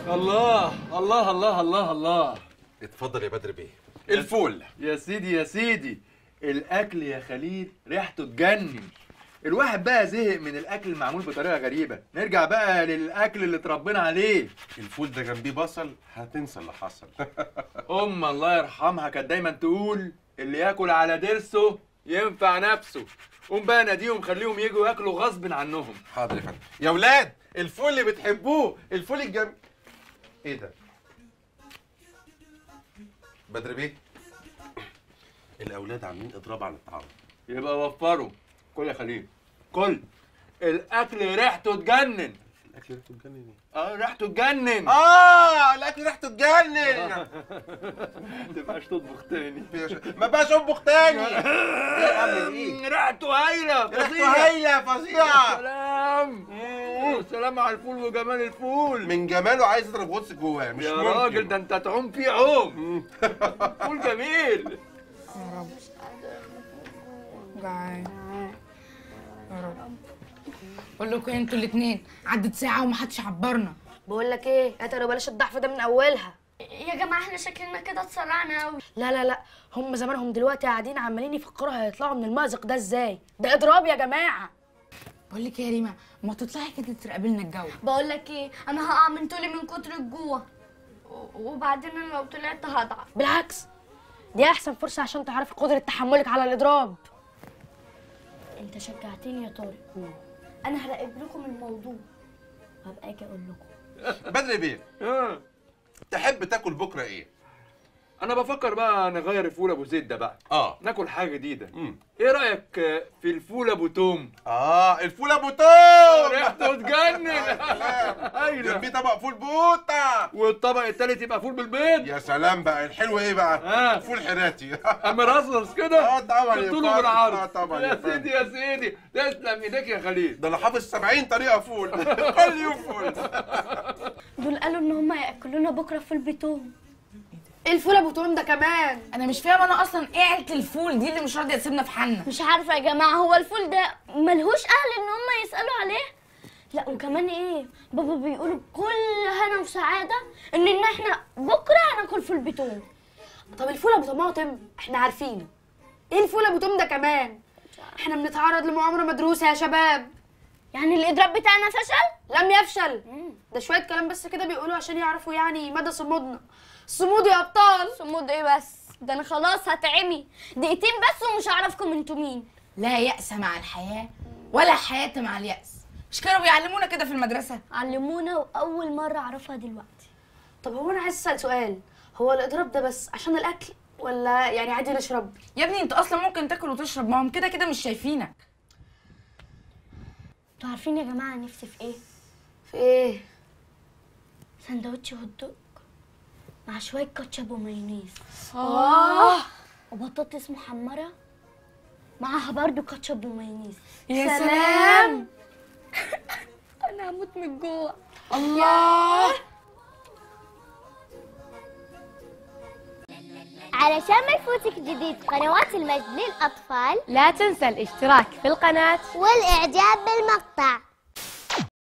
الله الله الله الله الله اتفضل يا بدر بيه الفول يا سيدي يا سيدي الاكل يا خليل ريحته تجنن الواحد بقى زهق من الاكل المعمول بطريقه غريبه نرجع بقى للاكل اللي اتربينا عليه الفول ده جنبيه بصل هتنسى اللي حصل ام الله يرحمها كانت دايما تقول اللي ياكل على ضرسه ينفع نفسه قوم بقى ناديهم خليهم يجوا ياكلوا غصب عنهم حاضر يا فندم يا ولاد الفول اللي بتحبوه الفول الجنب ايه ده بدر بيه الاولاد عاملين اضراب عن الطعام يبقى وفروا كل يا خليل كل الاكل ريحته تجنن الاكل ريحته تجنن اه ريحته تجنن اه الاكل ريحته تجنن تبقاش تطبخ تاني ما بقاش اطبخ تاني ايه اعمل ايه ريحته هايله ريحته فظيعة. هايله فظيعه سلام سلام على الفول وجمال الفول من جماله عايز يضرب غطس جواه مش يا ممكن راجل ده انت تعوم فيه عوم فول جميل يا رب جعان يا رب بقول لكم إيه انتوا الاثنين عدت ساعه ومحدش عبرنا بقول لك ايه يا ترى بلاش الضعف ده من اولها يا جماعة احنا شكلنا كده اتسرعنا قوي لا لا لا هم زمانهم دلوقتي قاعدين عمالين يفكروا هيطلعوا من المأزق ده ازاي ده اضراب يا جماعه بقول لك إيه يا ريما ما تطلعي كده تقابلنا الجو بقول لك ايه انا هقع من طولي من كتر الجوع و- وبعدين انا لو طلعت هضعف بالعكس دي احسن فرصه عشان تعرفي قدره تحملك على الاضراب انت شجعتني يا طارق انا هراقب لكم الموضوع وهبقى اجي اقول لكم بدر بيه آه. تحب تاكل بكره ايه انا بفكر بقى نغير الفول ابو زيت ده بقى اه ناكل حاجه جديده مم. ايه رايك في الفول ابو توم اه الفول ابو توم ريحته تجنن جنبيه هايله طبق فول بوطه والطبق التالت يبقى فول بالبيض يا سلام بقى الحلو ايه بقى آه. فول حراتي مرصص كده اه طبعا يا بالطول فندم. وبالعرض اه طبعا يا يا فندم. سيدي يا سيدي تسلم ايديك يا خليل ده انا حافظ 70 طريقه فول كل يوم فول دول قالوا ان هم هياكلونا بكره فول بتوم ايه الفول ابو توم ده كمان انا مش فاهمه انا اصلا ايه عيله الفول دي اللي مش راضيه تسيبنا في حالنا مش عارفه يا جماعه هو الفول ده ملهوش اهل ان هم يسالوا عليه لا وكمان ايه بابا بيقولوا بكل هنا وسعاده ان ان احنا بكره هناكل فول بتوم طب الفول ابو طماطم احنا عارفينه ايه الفول ابو توم ده كمان احنا بنتعرض لمؤامره مدروسه يا شباب يعني الاضراب بتاعنا فشل لم يفشل ده شويه كلام بس كده بيقولوا عشان يعرفوا يعني مدى صمودنا صمود يا ابطال صمود ايه بس ده انا خلاص هتعمي دقيقتين بس ومش هعرفكم انتوا مين لا يأس مع الحياه ولا حياه مع اليأس مش كانوا بيعلمونا كده في المدرسه علمونا واول مره اعرفها دلوقتي طب هو انا عايز اسال سؤال هو الاضراب ده بس عشان الاكل ولا يعني عادي نشرب يا ابني انت اصلا ممكن تاكل وتشرب ما هم كده كده مش شايفينك انتوا عارفين يا جماعه نفسي في ايه في ايه سندوتش هوت دوج مع شويه كاتشب ومايونيز اه وبطاطس محمره معاها برضو كاتشب ومايونيز يا سلام انا هموت من الجوع الله علشان ما يفوتك جديد قنوات المجد للأطفال لا تنسى الاشتراك في القناة والإعجاب بالمقطع